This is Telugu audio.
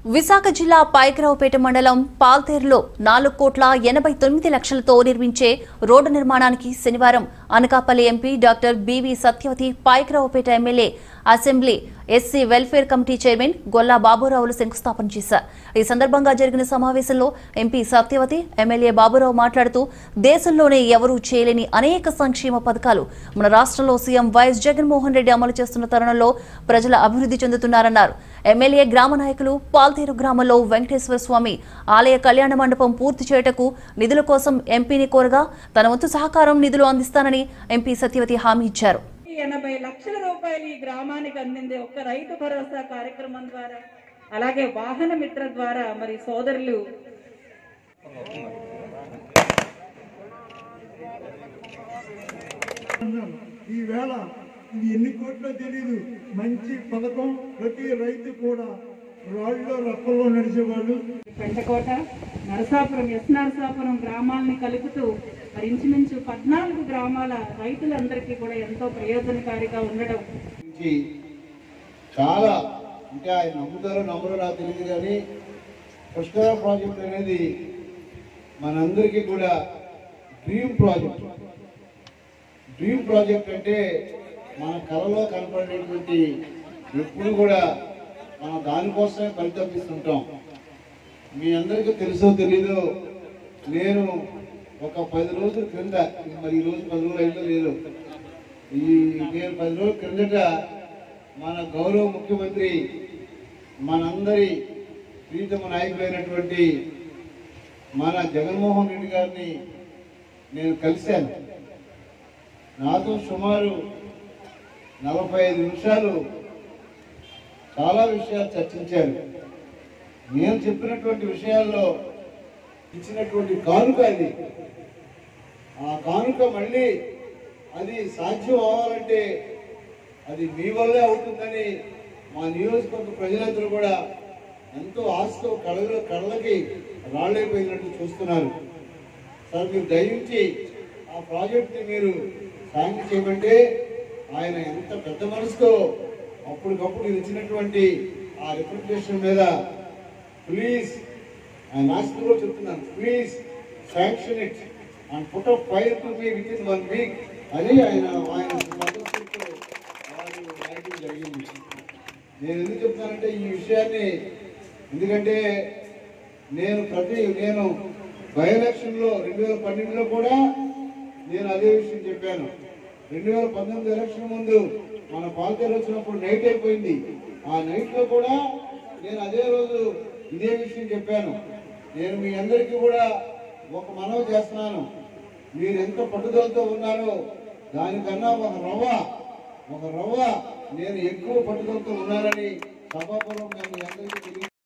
విశాఖ జిల్లా పాయకరావుపేట మండలం పాల్తేరులో నాలుగు కోట్ల ఎనభై తొమ్మిది లక్షలతో నిర్మించే రోడ్డు నిర్మాణానికి శనివారం Anakapalli MP doctor B V Satyavathi Payakaraopeta MLA assembly SC welfare committee chairman Golla బాబురావులు శంకుస్థాపన చేశారు ఈ సందర్భంగా జరిగిన సమావేశంలో ఎంపీ సత్యవతి ఎమ్మెల్యే బాబురావు మాట్లాడుతూ దేశంలోనే ఎవరూ చేయలేని అనేక సంక్షేమ పథకాలు మన రాష్ట్రంలో సీఎం వైఎస్ జగన్మోహన్ రెడ్డి అమలు చేస్తున్న తరుణంలో ప్రజల అభివృద్ధి చెందుతున్నారన్నారు ఎమ్మెల్యే గ్రామ నాయకులు పాల్తేరు గ్రామంలో వెంకటేశ్వర స్వామి ఆలయ కళ్యాణ మండపం పూర్తి చేయటకు నిధుల కోసం ఎంపీని కోరగా తన వంతు సహకారం నిధులు అందిస్తానని ఎంపీ సత్యవతి హామీ ఇచ్చారు ఎనభై లక్షల రూపాయలు ఈ గ్రామానికి అందింది ఒక్క రైతు భరోసా కార్యక్రమం ద్వారా అలాగే వాహన మిత్ర ద్వారా మరి సోదరులు అన్నాను ఈవేళ ఇది ఎన్ని కోట్లో తెలియదు మంచి పథకం ప్రతి రైతు కూడా రాళ్ళలో రప్పల్లో నడిచేవాళ్ళు పెంటకోట నరసాపురం ఎస్ నరసాపురం గ్రామాలని కలుపుతూ మరి ఇంచుమించు పద్నాలుగు గ్రామాల రైతులందరికీ కూడా ఎంతో ప్రయోజనకారిగా ఉండడం నుంచి చాలా అంటే ఆయన నమ్ముతారో నమ్మరో నాకు తెలియదు కానీ పుష్కర ప్రాజెక్ట్ అనేది మనందరికీ కూడా డ్రీమ్ ప్రాజెక్ట్ డ్రీమ్ ప్రాజెక్ట్ అంటే మన కళలో కనపడేటువంటి ఎప్పుడు కూడా మనం దానికోసమే పరితపిస్తుంటాం మీ అందరికీ తెలుసో తెలీదో నేను ఒక పది రోజుల క్రింద మరి ఈ రోజు పది రోజులు అయిందో లేదు ఈ నేను పది రోజుల క్రిందట మన గౌరవ ముఖ్యమంత్రి మనందరి ప్రీతమ నాయకులైనటువంటి మన జగన్మోహన్ రెడ్డి గారిని నేను కలిశాను నాతో సుమారు నలభై ఐదు నిమిషాలు చాలా విషయాలు చర్చించారు నేను చెప్పినటువంటి విషయాల్లో ఇచ్చినటువంటి కానుక అది ఆ కానుక మళ్ళీ అది సాధ్యం అవ్వాలంటే అది మీ వల్లే అవుతుందని మా నియోజకవర్గ ప్రజలందరూ కూడా ఎంతో ఆశతో కళ్ళలో కళ్ళకి రాళ్ళైపోయినట్టు చూస్తున్నారు సార్ మీరు దయించి ఆ ప్రాజెక్ట్ని మీరు సాయం చేయమంటే ఆయన ఎంత పెద్ద మనసుతో అప్పటికప్పుడు నేను ఇచ్చినటువంటి ఆ రిప్రజెంటేషన్ మీద ప్లీజ్ ఆయన ఆశలు కూడా చెప్తున్నాను please sanction it and put up fire to me within one week అని ఆయన ఆయన మద్దతుతో వారు రాయడం జరిగింది నేను ఎందుకు చెప్తానంటే ఈ విషయాన్ని ఎందుకంటే నేను ప్రతి నేను బై ఎలక్షన్లో రెండు వేల పన్నెండులో కూడా నేను అదే విషయం చెప్పాను రెండు వేల పంతొమ్మిది ఎలక్షన్ ముందు మన పాలకేరు వచ్చినప్పుడు నైట్ అయిపోయింది ఆ నైట్ లో కూడా నేను అదే రోజు ఇదే విషయం చెప్పాను నేను మీ అందరికీ కూడా ఒక మనవి చేస్తున్నాను మీరు ఎంత పట్టుదలతో ఉన్నారో దానికన్నా ఒక రవ్వ ఒక రవ్వ నేను ఎక్కువ పట్టుదలతో ఉన్నానని సభాపూర్వకంగా మీ అందరికీ తెలియ